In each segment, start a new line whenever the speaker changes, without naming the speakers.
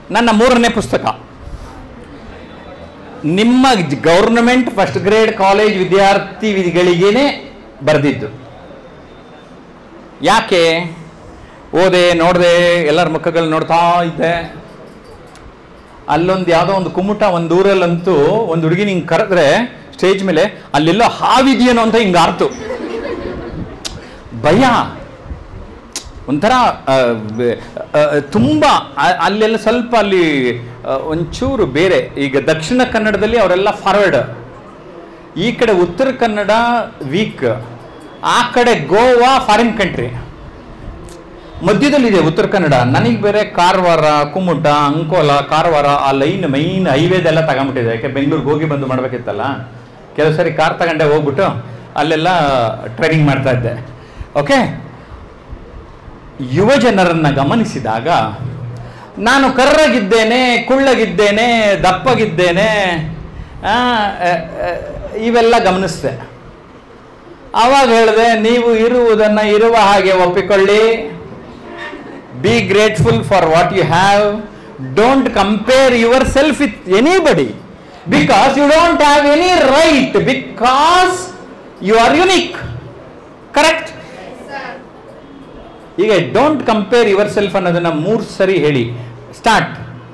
ನನ್ನ ಮೂರನೇ ಪುಸ್ತಕ ನಿಮ್ಮ ಗೌರ್ನಮೆಂಟ್ ಫಸ್ಟ್ ಗ್ರೇಡ್ ಕಾಲೇಜ್ ವಿದ್ಯಾರ್ಥಿಗಳಿಗೇನೆ ಬರೆದಿದ್ದು ಯಾಕೆ ಓದೆ ನೋಡಿದೆ ಎಲ್ಲರ ಮುಖಗಳು ನೋಡ್ತಾ ಇದ್ದೆ ಅಲ್ಲೊಂದು ಯಾವುದೋ ಒಂದು ಕುಮ್ಮುಟ ಒಂದು ಊರಲ್ಲಂತೂ ಒಂದು ಹುಡುಗಿ ಹಿಂಗೆ ಕರೆದ್ರೆ ಸ್ಟೇಜ್ ಮೇಲೆ ಅಲ್ಲೆಲ್ಲೋ ಹಾವಿದೆಯೇನೋ ಅಂತ ಹಿಂಗೆ ಆರ್ತು ಭಯ ಒಂಥರ ಆ, ಬೆ- ಆ, ತುಂಬ ಆ- ಅಲ್ಲೆಲ್ಲ ಸ್ವಲ್ಪ ಅಲ್ಲಿ ಆ, ಒಂಚೂರು ಬೇರೆ ಈಗ ದಕ್ಷಿಣ ಕನ್ನಡದಲ್ಲಿ ಅವರೆಲ್ಲ ಫಾರ್ವರ್ಡ್ ಈ ಕಡೆ ಉತ್ತರ ಕನ್ನಡ ವೀಕ್ ಆ ಕಡೆ ಗೋವಾ ಫಾರಿನ್ ಕಂಟ್ರಿ ಮಧ್ಯದಲ್ಲಿದೆ ಉತ್ತರ ಕನ್ನಡ ನನಗೆ ಬೇರೆ ಕಾರವಾರ ಕುಮ್ಮುಟ ಅಂಕೋಲ ಕಾರವಾರ ಆ ಲೈನ್ ಮೈನ್ ಹೈವೇದೆಲ್ಲ ತಗೊಂಬಿಟ್ಟಿದೆ ಯಾಕೆ ಬೆಂಗಳೂರಿಗೆ ಹೋಗಿ ಬಂದು ಮಾಡ್ಬೇಕಿತ್ತಲ್ಲ ಕೆಲವು ಸರಿ ಕಾರ್ ತಗೊಂಡೆ ಹೋಗ್ಬಿಟ್ಟು ಅಲ್ಲೆಲ್ಲ ಟ್ರೈನಿಂಗ್ ಮಾಡ್ತಾ ಇದ್ದೆ ಓಕೆ ಯುವ ಜನರನ್ನ ಗಮನಿಸಿದಾಗ ನಾನು ಕರ್ರಗಿದ್ದೇನೆ ಕುಳ್ಳಗಿದ್ದೇನೆ ದಪ್ಪಗಿದ್ದೇನೆ ಆ, ಆ, ಆ, ಇವೆಲ್ಲ ಗಮನಿಸಿದೆ ಆವಾಗ ಹೇಳಿದೆ ನೀವು ಇರುವುದನ್ನು ಇರುವ ಹಾಗೆ ಒಪ್ಪಿಕೊಳ್ಳಿ be grateful for what you have don't compare yourself with anybody because you don't have any right because you are unique correct ಈಗ ಡೋಂಟ್ ಕಂಪೇರ್ ಯುವರ್ ಸೆಲ್ಫ್ ಅನ್ನೋದನ್ನ ಮೂರು ಸರಿ ಹೇಳಿ ಸ್ಟಾರ್ಟ್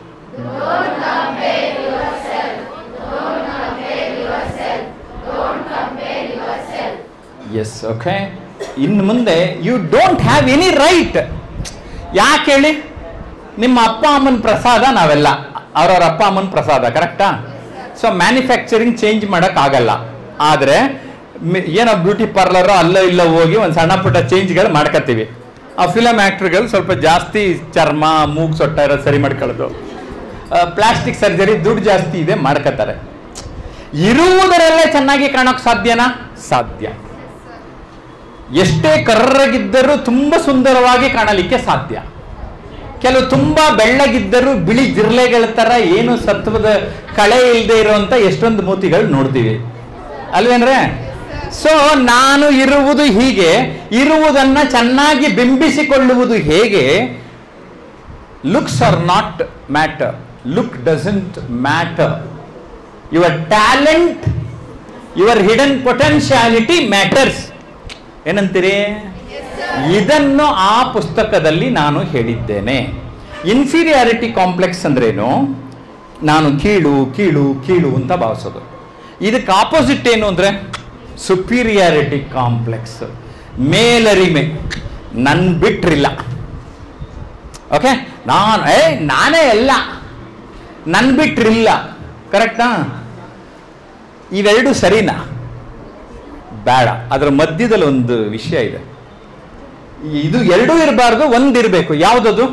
ಎಸ್ ಓಕೆ ಇನ್ನು ಮುಂದೆ you don't have any right ಯಾಕೆ ಹೇಳಿ ನಿಮ್ಮ ಅಪ್ಪ ಅಮ್ಮನ ಪ್ರಸಾದ ನಾವೆಲ್ಲ ಅವ್ರವ್ರ ಅಪ್ಪ ಅಮ್ಮನ ಪ್ರಸಾದ ಕರೆಕ್ಟಾ ಸೊ ಮ್ಯಾನುಫ್ಯಾಕ್ಚರಿಂಗ್ ಚೇಂಜ್ ಮಾಡೋಕ್ಕಾಗಲ್ಲ ಆದರೆ ಏನೋ ಬ್ಯೂಟಿ ಪಾರ್ಲರು ಅಲ್ಲೋ ಇಲ್ಲೋ ಹೋಗಿ ಒಂದು ಸಣ್ಣ ಪುಟ್ಟ ಚೇಂಜ್ಗಳು ಮಾಡ್ಕೋತೀವಿ ಆ ಫಿಲಮ್ ಆ್ಯಕ್ಟ್ರುಗಳು ಸ್ವಲ್ಪ ಜಾಸ್ತಿ ಚರ್ಮ ಮೂಗ್ ಸೊಟ್ಟ ಇರೋದು ಸರಿ ಮಾಡ್ಕೊಳ್ಳೋದು ಪ್ಲಾಸ್ಟಿಕ್ ಸರ್ಜರಿ ದುಡ್ಡು ಜಾಸ್ತಿ ಇದೆ ಮಾಡ್ಕೋತಾರೆ ಇರುವುದರಲ್ಲೇ ಚೆನ್ನಾಗಿ ಕಾಣೋಕೆ ಸಾಧ್ಯನಾ ಸಾಧ್ಯ ಎಷ್ಟೇ ಕರ್ರಗಿದ್ದರೂ ತುಂಬ ಸುಂದರವಾಗಿ ಕಾಣಲಿಕ್ಕೆ ಸಾಧ್ಯ ಕೆಲವು ತುಂಬಾ ಬೆಳ್ಳಗಿದ್ದರೂ ಬಿಳಿ ಜಿರ್ಲೆಗಳ ತರ ಏನು ಸತ್ವದ ಕಳೆ ಇಲ್ಲದೆ ಇರುವಂತ ಎಷ್ಟೊಂದು ಮೂತಿಗಳು ನೋಡ್ತೀವಿ ಅಲ್ವೇನ್ರೆ ಸೊ ನಾನು ಇರುವುದು ಹೀಗೆ ಇರುವುದನ್ನ ಚೆನ್ನಾಗಿ ಬಿಂಬಿಸಿಕೊಳ್ಳುವುದು ಹೇಗೆ looks are not matter look doesn't matter your talent your hidden potentiality matters ಏನಂತೀರಿ ಇದನ್ನು ಆ ಪುಸ್ತಕದಲ್ಲಿ ನಾನು ಹೇಳಿದ್ದೇನೆ ಇನ್ಫೀರಿಯಾರಿಟಿ ಕಾಂಪ್ಲೆಕ್ಸ್ ಅಂದ್ರೇನು ನಾನು ಕೀಳು ಕೀಳು ಕೀಳು ಅಂತ ಭಾವಿಸೋದು ಇದಕ್ಕೆ ಆಪೋಸಿಟ್ ಏನು ಅಂದರೆ ಸುಪೀರಿಯಾರಿಟಿ ಕಾಂಪ್ಲೆಕ್ಸ್ ಮೇಲರಿಮೆ ನನ್ ಬಿಟ್ರಿಲ್ಲ ಓಕೆ ನಾನು ಏ ನಾನೇ ಎಲ್ಲ ನನ್ ಬಿಟ್ರಿಲ್ಲ ಕರೆಕ್ಟಾ ಇವೆರಡು ಸರಿನಾ ಬೇಡ ಅದರ ಮಧ್ಯದಲ್ಲಿ ಒಂದು ವಿಷಯ ಇದೆ ಇದು ಎರಡೂ ಇರಬಾರ್ದು ಒಂದು ಇರಬೇಕು ಯಾವುದದು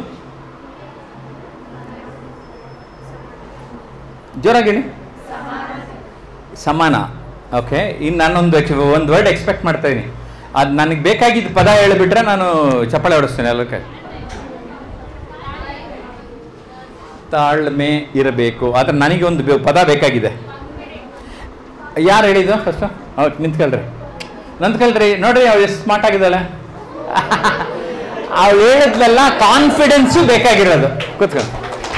ಜೋರಾಗಿ ಹೇಳಿ ಸಮಾನ ಓಕೆ ಇನ್ನು ನಾನೊಂದು ಒಂದು ವರ್ಡ್ ಎಕ್ಸ್ಪೆಕ್ಟ್ ಮಾಡ್ತಾ ಇದ್ದೀನಿ ಅದು ನನಗೆ ಬೇಕಾಗಿದ್ದ ಪದ ಹೇಳಿಬಿಟ್ರೆ ನಾನು ಚಪ್ಪಾಳೆ ಹೊಡಿಸ್ತೇನೆ ಎಲ್ಲಕ್ಕೆ ತಾಳ್ಮೆ ಇರಬೇಕು ಆದ್ರೆ ನನಗೆ ಒಂದು ಬೆ- ಪದ ಬೇಕಾಗಿದೆ ಯಾರು ಹೇಳಿದ್ದು ಫಸ್ಟ್ ಹೌದು ನಿಂತ್ಕೊಳ್ರಿ ನಿಂತ್ಕೊಳ್ರಿ ನೋಡ್ರಿ ಅವ್ಳು ಎಷ್ಟು ಸ್ಮಾರ್ಟ್ ಆಗಿದ್ದಾಳೆ ಅವಳು ಹೇಳಿದ್ಲೆಲ್ಲ ಕಾನ್ಫಿಡೆನ್ಸು ಬೇಕಾಗಿರೋದು ಕೂತ್ಕೊಳ್ಳಿ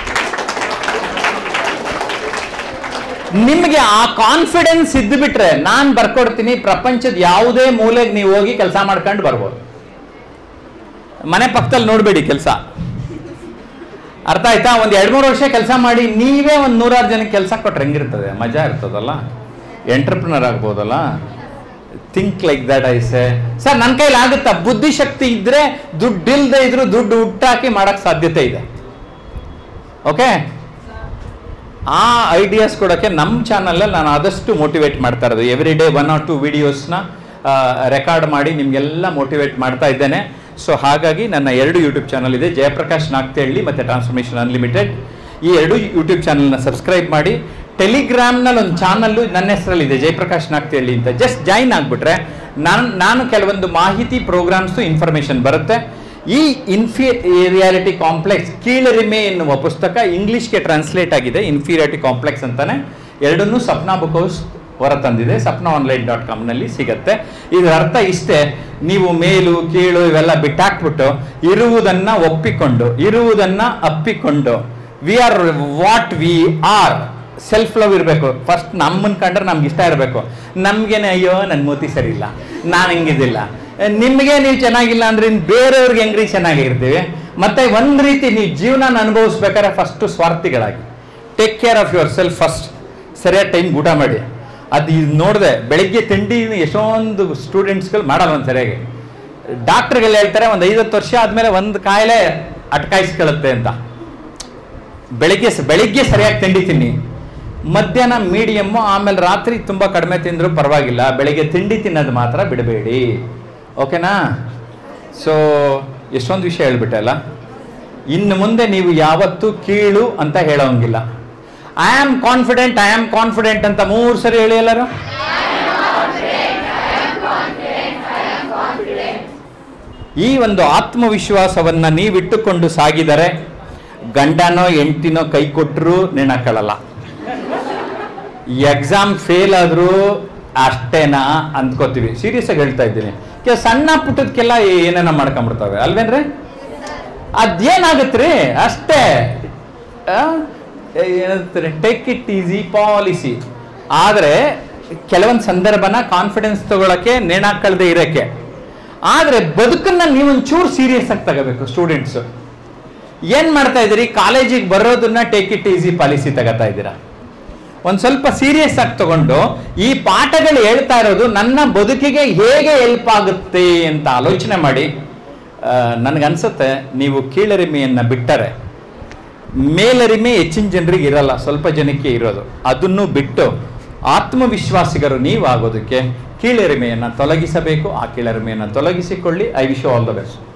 ನಿಮಗೆ ಆ ಕಾನ್ಫಿಡೆನ್ಸ್ ಇದ್ದು ಬಿಟ್ರೆ ನಾನು ಬರ್ಕೊಡ್ತೀನಿ ಪ್ರಪಂಚದ ಯಾವುದೇ ಮೂಲೆಗೆ ನೀವು ಹೋಗಿ ಕೆಲಸ ಮಾಡ್ಕೊಂಡು ಬರ್ಬೋದು ಮನೆ ಪಕ್ಕದಲ್ಲಿ ನೋಡಬೇಡಿ ಕೆಲಸ ಅರ್ಥ ಆಯ್ತಾ ಒಂದು ಎರಡು ಮೂರು ವರ್ಷ ಕೆಲಸ ಮಾಡಿ ನೀವೇ ಒಂದು ನೂರಾರು ಜನಕ್ಕೆ ಕೆಲಸ ಕೊಟ್ರೆ ಹೆಂಗಿರ್ತದೆ ಮಜಾ ಇರ್ತದಲ್ಲ ಎಂಟರ್ಪ್ರಿನರ್ ಆಗ್ಬೋದಲ್ಲ ಥಿಂಕ್ ಲೈಕ್ ದಟ್ ಐಸೆ ಸರ್ ನನ್ನ ಕೈಲಿ ಆಗುತ್ತಾ ಬುದ್ಧಿಶಕ್ತಿ ಇದ್ರೆ ದುಡ್ಡು ಇಲ್ಲದೆ ಇದ್ರು ದುಡ್ಡು ಹುಟ್ಟಾಕಿ ಮಾಡಕ್ ಸಾಧ್ಯತೆ ಇದೆ ಓಕೆ ಆ ಐಡಿಯಾಸ್ ಕೊಡೋಕ್ಕೆ ನಮ್ಮ ಚಾನಲಲ್ಲಿ ನಾನು ಆದಷ್ಟು ಮೋಟಿವೇಟ್ ಮಾಡ್ತಾ ಇರೋದು every day one or two ವಿಡಿಯೋಸ್ನ ರೆಕಾರ್ಡ್ ಮಾಡಿ ನಿಮಗೆಲ್ಲ ಮೋಟಿವೇಟ್ ಮಾಡ್ತಾ ಇದ್ದೇನೆ ಸೊ ಹಾಗಾಗಿ ನನ್ನ ಎರಡು ಯೂಟ್ಯೂಬ್ ಚಾನಲ್ ಇದೆ ಜಯಪ್ರಕಾಶ್ ನಾಗ್ತೇಳಿ ಮತ್ತು ಟ್ರಾನ್ಸ್ಫರ್ಮೇಷನ್ ಅನ್ಲಿಮಿಟೆಡ್ ಈ ಎರಡು ಯೂಟ್ಯೂಬ್ ಚಾನಲ್ನ ಸಬ್ಸ್ಕ್ರೈಬ್ ಮಾಡಿ ಟೆಲಿಗ್ರಾಮ್ನಲ್ಲಿ ಒಂದು ಚಾನಲ್ಲು ನನ್ನ ಹೆಸರಲ್ಲಿದೆ ಜಯಪ್ರಕಾಶ್ ನಾಗ್ತೇಳಿ ಅಂತ ಜಸ್ಟ್ ಜಾಯಿನ್ ಆಗಿಬಿಟ್ರೆ ನಾನು ನಾನು ಕೆಲವೊಂದು ಮಾಹಿತಿ ಪ್ರೋಗ್ರಾಮ್ಸು ಇನ್ಫಾರ್ಮೇಷನ್ ಬರುತ್ತೆ ಈ ಇನ್ಫೀರಿಯಾರಿಟಿ ಕಾಂಪ್ಲೆಕ್ಸ್ ಕೀಳರಿಮೆ ಎನ್ನುವ ಪುಸ್ತಕ ಇಂಗ್ಲಿಷ್ಗೆ ಟ್ರಾನ್ಸ್ಲೇಟ್ ಆಗಿದೆ ಇನ್ಫೀರಿಯಾರಿಟಿ ಕಾಂಪ್ಲೆಕ್ಸ್ ಅಂತಾನೆ ಎರಡನ್ನೂ ಸಪ್ನಾ ಬುಕ್ ಹೌಸ್ ಹೊರತಂದಿದೆ ಸಪ್ನಾ ಆನ್ಲೈನ್ ಡಾಟ್ ಕಾಮ್ನಲ್ಲಿ ಸಿಗತ್ತೆ ಇದರ ಅರ್ಥ ಇಷ್ಟೇ ನೀವು ಮೇಲು ಕೀಳು ಇವೆಲ್ಲ ಬಿಟ್ಟಾಕ್ಬಿಟ್ಟು ಇರುವುದನ್ನ ಒಪ್ಪಿಕೊಂಡು ಇರುವುದನ್ನ ಅಪ್ಪಿಕೊಂಡು we are what we are self love ಇರಬೇಕು ಫಸ್ಟ್ ನಮ್ಮನ್ ಕಂಡ್ರೆ ನಮ್ಗೆ ಇಷ್ಟ ಇರಬೇಕು ನಮ್ಗೇನೆ ಅಯ್ಯೋ ನನ್ನ ಮೂತಿ ಸರಿ ಇಲ್ಲ ನಾನು ಹಿಂಗಿದಿಲ್ಲ ನಿಮಗೆ ನೀವು ಚೆನ್ನಾಗಿಲ್ಲ ಅಂದ್ರೆ ಇನ್ನು ಬೇರೆಯವ್ರಿಗೆ ಹೆಂಗ್ರಿ ಚೆನ್ನಾಗಿರ್ತೀವಿ ಮತ್ತೆ ಒಂದ್ ರೀತಿ ನೀವು ಜೀವನ ಅನುಭವಿಸ್ಬೇಕಾದ್ರೆ ಫಸ್ಟ್ ಸ್ವಾರ್ಥಿಗಳಾಗಿ take care of yourself first ಸರಿಯಾದ ಟೈಮ್ ಊಟ ಮಾಡಿ ಅದು ಇದು ನೋಡಿದೆ ಬೆಳಿಗ್ಗೆ ತಿಂಡಿ ಎಷ್ಟೊಂದು ಸ್ಟೂಡೆಂಟ್ಸ್ಗಳು ಮಾಡಲ್ಲ ಒಂದು ಸರಿಯಾಗಿ ಡಾಕ್ಟ್ರುಗಳು ಹೇಳ್ತಾರೆ ಒಂದು ಐವತ್ತು ವರ್ಷ ಆದಮೇಲೆ ಒಂದು ಕಾಯಿಲೆ ಅಟ್ಕಾಯಿಸ್ಕೊಳ್ಳುತ್ತೆ ಅಂತ ಬೆಳಿಗ್ಗೆ ಸ- ಬೆಳಿಗ್ಗೆ ಸರಿಯಾಗಿ ತಿಂಡಿ ತಿನ್ನಿ ಮಧ್ಯಾಹ್ನ ಮೀಡಿಯಮ್ಮು ಆಮೇಲೆ ರಾತ್ರಿ ತುಂಬ ಕಡಿಮೆ ತಿಂದರೂ ಪರವಾಗಿಲ್ಲ ಬೆಳಿಗ್ಗೆ ತಿಂಡಿ ತಿನ್ನೋದು ಮಾತ್ರ ಬಿಡಬೇಡಿ ಓಕೆನಾ ಸೊ ಎಷ್ಟೊಂದು ವಿಷಯ ಹೇಳ್ಬಿಟ್ಟೆ ಅಲ್ಲ ಇನ್ನು ಮುಂದೆ ನೀವು ಯಾವತ್ತೂ ಕೀಳು ಅಂತ ಹೇಳೋಂಗಿಲ್ಲ I am confident I am confident ಅಂತ ಮೂರು ಸರಿ ಹೇಳಿ ಎಲ್ಲರೂ ಈ ಒಂದು ಆತ್ಮವಿಶ್ವಾಸವನ್ನ ನೀವಿಟ್ಟುಕೊಂಡು ಸಾಗಿದರೆ ಗಂಡನೋ ಹೆಂಡ್ತಿನೋ ಕೈ ಕೊಟ್ಟರು ನೆನಕೊಳ್ಳಲ್ಲ ಎಕ್ಸಾಮ್ ಫೇಲ್ ಆದ್ರೂ ಅಷ್ಟೇನಾ ಅಂದ್ಕೋತೀವಿ ಸೀರಿಯಸ್ ಆಗಿ ಹೇಳ್ತಾ ಇದ್ದೀನಿ ಕೆಲ ಸಣ್ಣ ಪುಟ್ಟದಕ್ಕೆಲ್ಲ ಏನೇನ ಮಾಡ್ಕೊಂಡ್ಬಿಡ್ತವೆ ಅಲ್ವೇನ್ರಿ ಅದೇನಾಗತ್ರಿ ಅಷ್ಟೇ ಏನಂತಾರೆ ಟೇಕ್ ಇಟ್ ಈಸಿ ಪಾಲಿಸಿ ಆದರೆ ಕೆಲವೊಂದು ಸಂದರ್ಭನ ಕಾನ್ಫಿಡೆನ್ಸ್ ತಗೊಳಕ್ಕೆ ನೇಣಾಕಳ್ದೆ ಇರಕ್ಕೆ ಆದರೆ ಬದುಕನ್ನ ನೀವೊಂಚೂರು ಸೀರಿಯಸ್ ಆಗಿ ತಗೋಬೇಕು ಸ್ಟೂಡೆಂಟ್ಸ್ ಏನ್ ಮಾಡ್ತಾ ಇದ್ದೀರಿ ಕಾಲೇಜಿಗೆ ಬರೋದನ್ನ ಟೇಕ್ ಇಟ್ ಈಸಿ ಪಾಲಿಸಿ ತಗೋತಾ ಇದ್ದೀರಾ ಒಂದ್ ಸ್ವಲ್ಪ ಸೀರಿಯಸ್ ಆಗಿ ತಗೊಂಡು ಈ ಪಾಠಗಳು ಹೇಳ್ತಾ ಇರೋದು ನನ್ನ ಬದುಕಿಗೆ ಹೇಗೆ ಹೆಲ್ಪ್ ಆಗುತ್ತೆ ಅಂತ ಆಲೋಚನೆ ಮಾಡಿ ನನಗನ್ಸುತ್ತೆ ನೀವು ಕೀಳರಿಮೆಯನ್ನ ಬಿಟ್ಟರೆ ಮೇಲರಿಮೆ ಹೆಚ್ಚಿನ ಜನರಿಗೆ ಇರಲ್ಲ ಸ್ವಲ್ಪ ಜನಕ್ಕೆ ಇರೋದು ಅದನ್ನು ಬಿಟ್ಟು ಆತ್ಮವಿಶ್ವಾಸಿಗರು ನೀವು ಆಗೋದಕ್ಕೆ ಕೀಳರಿಮೆಯನ್ನು ತೊಲಗಿಸಬೇಕು ಆ ಕೀಳರಿಮೆಯನ್ನು ತೊಲಗಿಸಿಕೊಳ್ಳಿ I wish all the best